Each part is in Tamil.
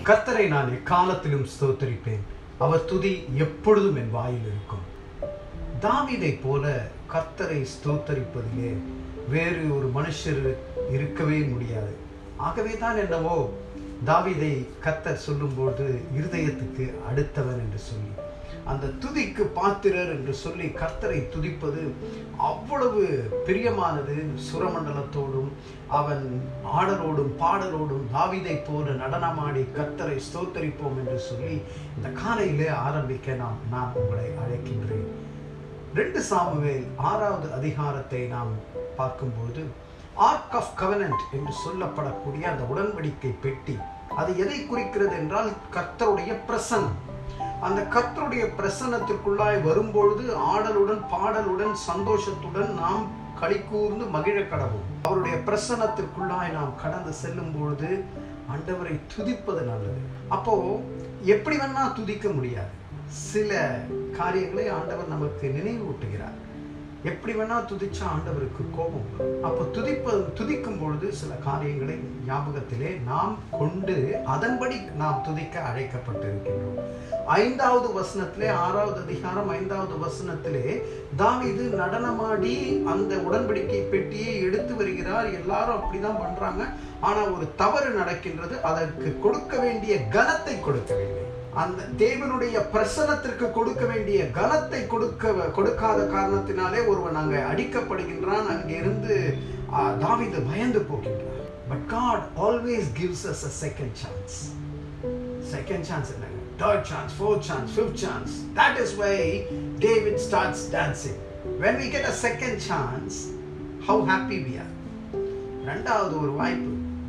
கர்த்தரை நான் எக்காலத்திலும் ஸ்தோத்தரிப்பேன் அவர் துதி எப்பொழுதும் என் வாயில் இருக்கும் தாவீதை போல கர்த்தரை ஸ்தோத்தரிப்பதிலே வேறு ஒரு மனுஷர் இருக்கவே முடியாது ஆகவே தான் என்னவோ தாவீதை கர்த்தர் சொல்லும்போது இருதயத்துக்கு அடுத்தவன் என்று சொல்லி அந்த துதிக்கு பாத்திரர் என்று சொல்லி கர்த்தரை துதிப்பது அவ்வளவு பிரியமானது சுரமண்டலத்தோடும் அவன் ஆடலோடும் பாடலோடும் தாவிதை போல நடனமாடி கர்த்தரை ஸ்தோத்தரிப்போம் என்று சொல்லி இந்த காலையிலே ஆரம்பிக்க நாம் நான் உங்களை அழைக்கின்றேன் ரெண்டு சாமுவேல் ஆறாவது அதிகாரத்தை நாம் பார்க்கும்போது ஆர்க் ஆஃப் கவனன்ட் என்று சொல்லப்படக்கூடிய அந்த உடன்படிக்கை பெட்டி அது எதை குறிக்கிறது என்றால் கர்த்தருடைய பிரசன்னம் அந்த கர்த்தருடைய பிரசன்னத்திற்குள்ளாய் வரும்பொழுது ஆடலுடன் பாடலுடன் சந்தோஷத்துடன் நாம் களி கூர்ந்து மகிழ கடவும் அவருடைய பிரசன்னத்திற்குள்ளாய் நாம் கடந்து செல்லும் பொழுது ஆண்டவரை துதிப்பது நல்லது அப்போ எப்படி வேணா துதிக்க முடியாது சில காரியங்களை ஆண்டவர் நமக்கு நினைவூட்டுகிறார் எப்படி வேணா துதிச்சா ஆண்டவருக்கு கோபம் வரும் அப்போ துதிப்ப துதிக்கும் பொழுது சில காரியங்களை ஞாபகத்திலே நாம் கொண்டு அதன்படி நாம் துதிக்க அழைக்கப்பட்டிருக்கின்றோம் ஐந்தாவது வசனத்திலே ஆறாவது அதிகாரம் ஐந்தாவது வசனத்திலே தாவீது நடனமாடி அந்த உடன்படிக்கை பெட்டியை எடுத்து வருகிறார் எல்லாரும் அப்படிதான் பண்றாங்க ஆனா ஒரு தவறு நடக்கின்றது அதற்கு கொடுக்க வேண்டிய கனத்தை கொடுக்கவில்லை அந்த தேவனுடைய பிரசனத்திற்கு கொடுக்க வேண்டிய கனத்தை கொடுக்க கொடுக்காத காரணத்தினாலே ஒருவன் அங்கே அடிக்கப்படுகின்றான் அங்கிருந்து தாவிது பயந்து போகின்றான் but God always gives us a second chance second chance என்னங்க third chance fourth chance fifth chance that is why David starts dancing when we get a second chance how happy we are ரெண்டாவது ஒரு வாய்ப்பு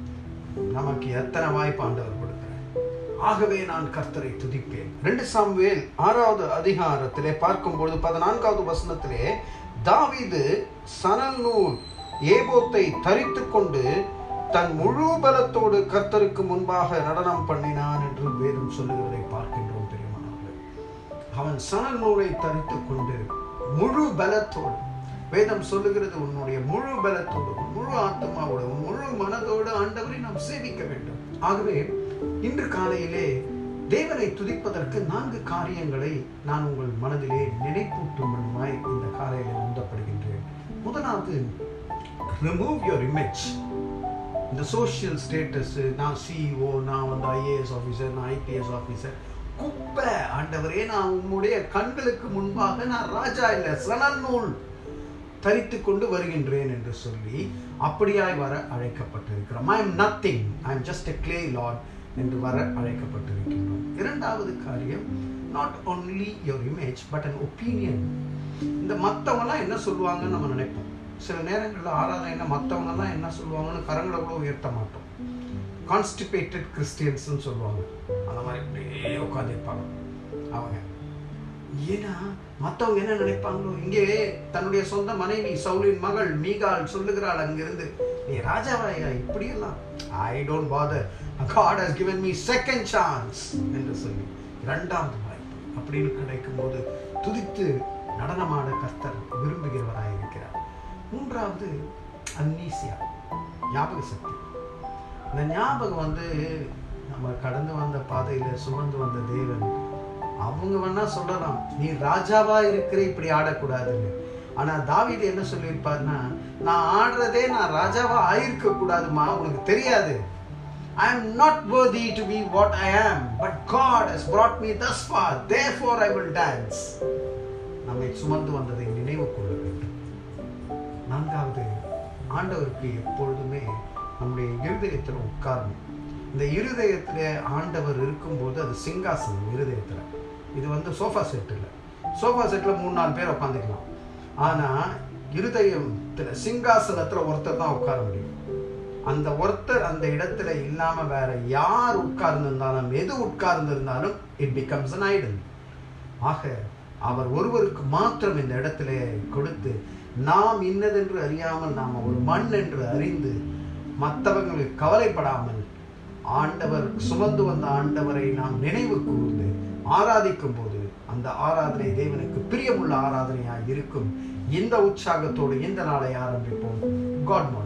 நமக்கு எத்தனை வாய்ப்பு ஆண்டவர் கொடுக்கிறார் ஆகவே நான் கர்த்தரை துதிப்பேன் ரெண்டு சாமுவேல் ஆறாவது அதிகாரத்திலே பார்க்கும்பொழுது பதினான்காவது வசனத்திலே தாவீது சணல் நூல் ஏபோத்தை தரித்து கொண்டு தன் முழு பலத்தோடு கர்த்தருக்கு முன்பாக நடனம் பண்ணினான் என்று வேதம் சொல்லுகிறதை பார்க்கின்றோம் பெரியமானவர்களே அவன் சணல் நூலை தரித்து கொண்டு முழு பலத்தோடு வேதம் சொல்லுகிறது உன்னுடைய முழு பலத்தோடு முழு ஆத்மாவோடு முழு மனதோடு ஆண்டவரை நாம் சேவிக்க வேண்டும் ஆகவே இன்று காலையிலே தேவனை துதிப்பதற்கு நான்கு காரியங்களை நான் உங்கள் மனதிலே நினைப்பூட்டும்படிமாய் இந்த காலையிலே உந்தப்படுகின்றேன் முதலாவது ரிமூவ் யுவர் இமேஜ் இந்த சோஷியல் ஸ்டேட்டஸ் நான் சிஇஓ நான் வந்து ஐஏஎஸ் ஆஃபீஸர் நான் ஐபிஎஸ் ஆஃபீஸர் குப்பை ஆண்டவரே நான் உம்முடைய கண்களுக்கு முன்பாக நான் ராஜா இல்லை சணல் நூல் தரித்து கொண்டு வருகின்றேன் என்று சொல்லி அப்படியாய் வர அழைக்கப்பட்டிருக்கிறோம் I am nothing I am just a clay lord என்று வர அழைக்கப்பட்டிருக்கின்றோம் இரண்டாவது காரியம் not only your image but an opinion இந்த மற்றவங்கலாம் என்ன சொல்லுவாங்கன்னு நம்ம நினைப்போம் சில நேரங்களில் ஆராதனை மற்றவங்கலாம் என்ன சொல்லுவாங்கன்னு கரங்களை கூட உயர்த்த மாட்டோம் கான்ஸ்டிபேட்டட் கிறிஸ்டியன்ஸ்னு சொல்லுவாங்க அந்த மாதிரி அப்படியே உட்காந்துருப்பாங்க அவங்க ஏன்னா மற்றவங்க என்ன நினைப்பாங்களோ இங்கே தன்னுடைய சொந்த மனைவி சவுலின் மகள் மீகால் சொல்லுகிறாள் அங்கிருந்து நீ ராஜாவாயா இப்படியெல்லாம் I don't bother God has given me second chance என்று சொல்லி இரண்டாவது வாய்ப்பு அப்படின்னு கிடைக்கும் போது துதித்து நடனமாட கர்த்தர் விரும்புகிறவராக இருக்கிறார் மூன்றாவது அன்னீசியா ஞாபக சக்தி இந்த ஞாபகம் வந்து நம்ம கடந்து வந்த பாதையில் சுமந்து வந்த தேவன் அவங்க வேணா சொல்லலாம் நீ ராஜாவா இருக்கிற இப்படி ஆடக்கூடாதுன்னு ஆனா தாவிது என்ன சொல்லியிருப்பார்னா நான் ஆடுறதே நான் ராஜாவா ஆயிருக்க கூடாதுமா உனக்கு தெரியாது I am not worthy to be what I am but God has brought me thus far therefore I will dance நம்மை சுமந்து வந்ததை நினைவு கொள்ள வேண்டும் நான்காவது ஆண்டவருக்கு எப்பொழுதுமே நம்முடைய இருதயத்தில் உட்காரணும் இந்த இருதயத்தில் ஆண்டவர் இருக்கும்போது அது சிங்காசனம் இருதயத்தில் இது வந்து சோஃபா செட் இல்லை சோஃபா செட்டில் மூணு நாலு பேர் உட்காந்துக்கலாம் ஆனால் இருதயத்தில் சிங்காசனத்தில் ஒருத்தர் தான் உட்கார முடியும் அந்த ஒருத்தர் அந்த இடத்துல இல்லாமல் வேற யார் உட்கார்ந்திருந்தாலும் எது உட்கார்ந்திருந்தாலும் இட் பிகம்ஸ் அன் ஐடல் ஆக அவர் ஒருவருக்கு மாத்திரம் இந்த இடத்துல கொடுத்து நாம் இன்னதென்று அறியாமல் நாம் ஒரு மண் என்று அறிந்து மற்றவங்களுக்கு கவலைப்படாமல் ஆண்டவர் சுமந்து வந்த ஆண்டவரை நாம் நினைவு கூர்ந்து ஆராதிக்கும் போது அந்த ஆராதனை தேவனுக்கு பிரியமுள்ள ஆராதனையாக இருக்கும் இந்த உற்சாகத்தோடு இந்த நாளை ஆரம்பிப்போம் காட் மார்னிங்